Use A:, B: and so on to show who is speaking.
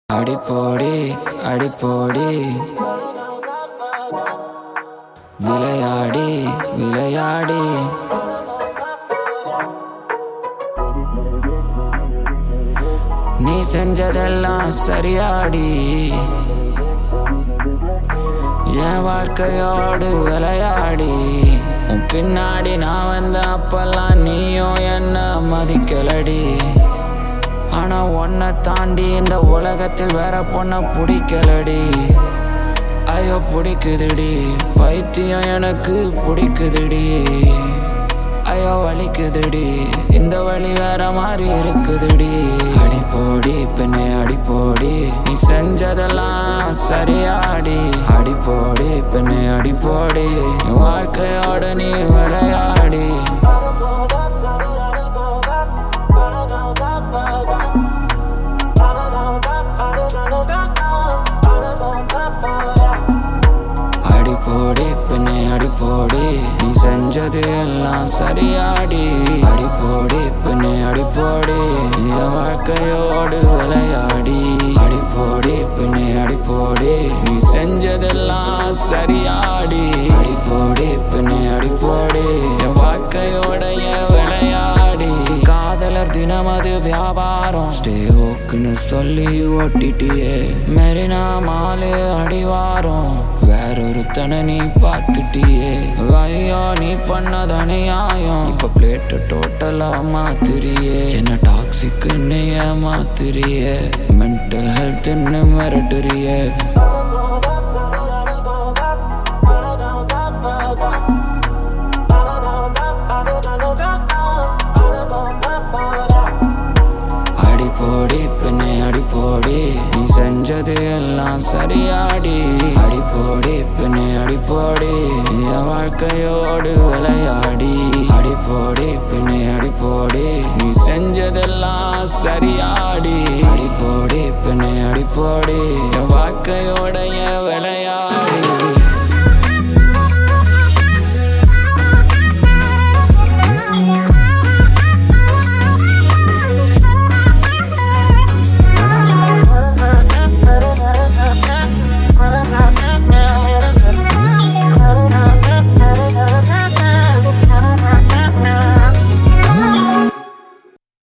A: அடிப்போடி அடிப்போடி விளையாடி விளையாடி நீ செஞ்சதெல்லாம் சரியாடி என் வாழ்க்கையோடு விளையாடி உன் பின்னாடி நான் வந்த அப்பெல்லாம் நீயும் என்ன மதிக்கலடி ஆனா உன்னை தாண்டி இந்த உலகத்தில் வேற பொண்ண பிடிக்கலடி ஐயோ பிடிக்குதுடி பைத்தியம் எனக்கு பிடிக்குதுடி ஐயோ வலிக்குதுடி இந்த வழி வேற மாதிரி இருக்குதுடி அடிப்போடி பெண்ணே அடிப்போடி நீ செஞ்சதெல்லாம் சரியாடி அடிப்போடி பெண்ணே அடிப்போடி என் வாழ்க்கையோட நீ விளையாடி அடிப்போடி பெண்ணே அடிப்போடி நீ செஞ்சது எல்லாம் சரியாடி அடிப்போடி பெண்ணே அடிப்போடி என் வாழ்க்கையோடு விளையாடி அடிப்போடி பெண்ணே அடிப்போடி நீ செஞ்சதெல்லாம் சரியாடி அடிப்போடி பெண்ணே அடிப்போடி என் வாழ்க்கையோடைய விளையாடி காதலர் தினம் அது வியாபாரம் ஸ்டே ஓக்குன்னு சொல்லி ஓட்டிட்டியே மெரினா மாலு அடிவாரம் வேறொருத்தனை நீ பார்த்துட்டியே ஐயோ நீ பண்ணது அநியாயம் இப்ப பிளேட்டு டோட்டலா மாத்துறியே என்ன டாக்ஸிக்குன்னு ஏமாத்துறியே மென்டல் ஹெல்த்னு மிரட்டுறியே அடிப்போடி பெண்ணை அடிப்போடி நீ செஞ்சது எல்லாம் சரியாடி அடிப்போடி பெண்ணை அடிப்போடி என் வாழ்க்கையோடு விளையாடி அடிப்போடி பெண்ணை அடிப்போடி நீ செஞ்சதெல்லாம் சரியாடி அடிப்போடி பெண்ணை அடிப்போடி என் வாழ்க்கையோடு